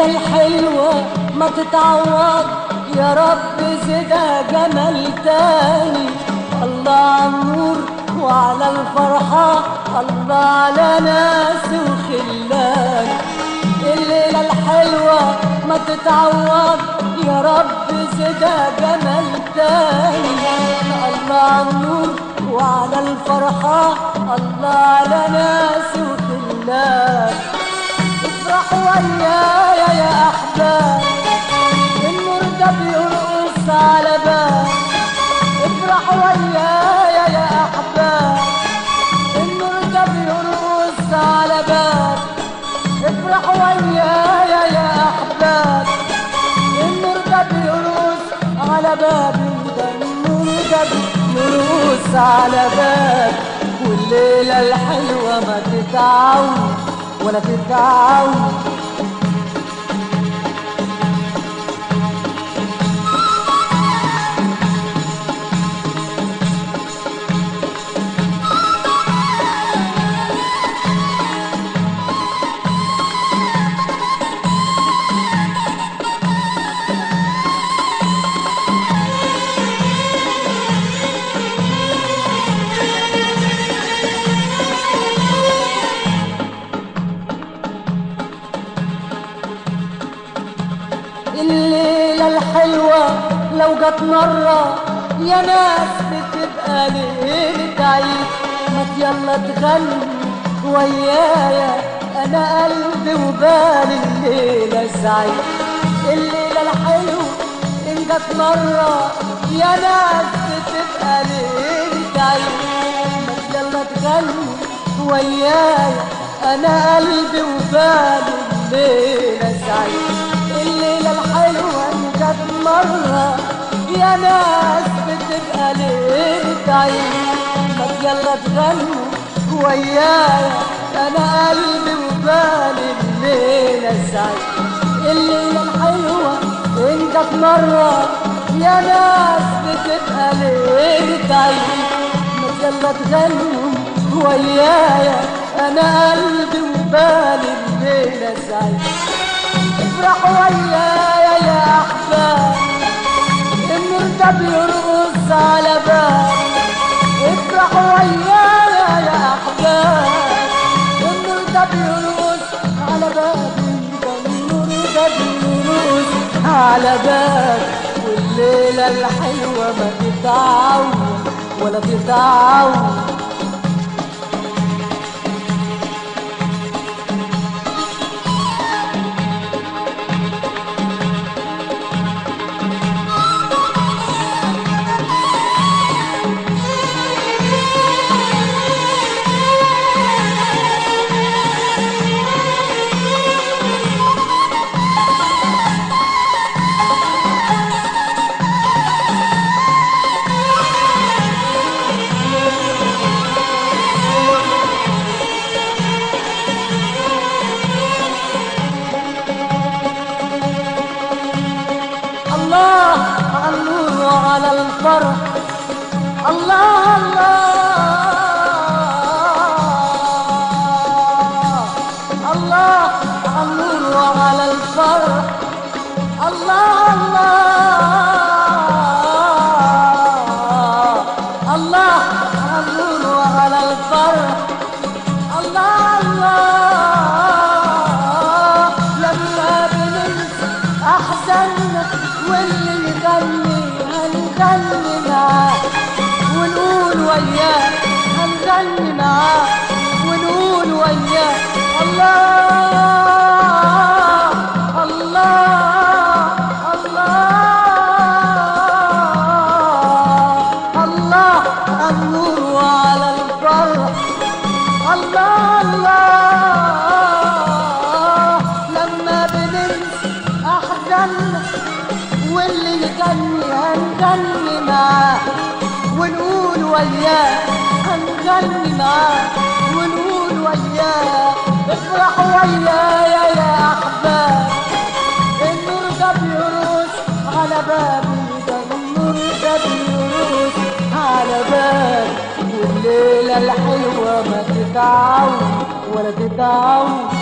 الليلة الحلوة ما تتعوض يا رب زدها جمال تاني الله على النور وعلى الفرحة الله على ناس وخلان الليلة الحلوة ما تتعوض يا رب زدها جمال تاني الله على النور وعلى الفرحة الله على ناس وخلان افرحوا ويايا يا احباب النور ده بيرقص على باب افرحوا ويايا يا احباب النور ده بيرقص على باب افرحوا ويايا يا احباب النور ده بيرقص على بابي ده النور ده بيرقص على باب والليلة الحلوة ما تتعود ولا تتعود الليلة الحلوة لو جت مرة يا ناس بتبقى ليلة عيد ما يلا تغني ويايا انا قلبي وبالي الليلة سعيد الليلة الحلوة ان جت مرة يا ناس بتبقى ليلة عيد ما يلا تغني ويايا انا قلبي وبالي الليلة سعيد الليلة الحلوة إن جت مرة يا ناس بتبقى ليلة عيد ما يلا تغنوا ويايا أنا قلبي وبالي الليلة سعيد الليلة الحلوة إن جت مرة يا ناس بتبقى ليلة عيد ما يلا تغنوا ويايا أنا قلبي وبالي الليلة سعيد افرحوا ويايا يا احباب النور ده بيرقص على باب افرحوا ويايا يا احباب النور ده بيرقص على باب النور ده بيرقص على باب والليلة الحلوة ما تتعود ولا تتعود الله على النور وعلى الفرح الله الله الله على النور وعلى الفرح الله الله الله على النور وعلى الفرح الله الله لما بننسى احزاننا واللي يغني هنغني معاه ونقول وياه هنغني معاه ونقول وياه الله الله الله الله النور وعلى الفرح الله الله لما بننسى احزاننا واللي يغني هنغني معاه ونقول وياه هنغني معاه ونقول وياه افرحوا ويايا يا احباب النور ده بيرقص على بابي ده النور ده بيرقص على بابي والليلة الحلوة ما تتعود ولا تتعود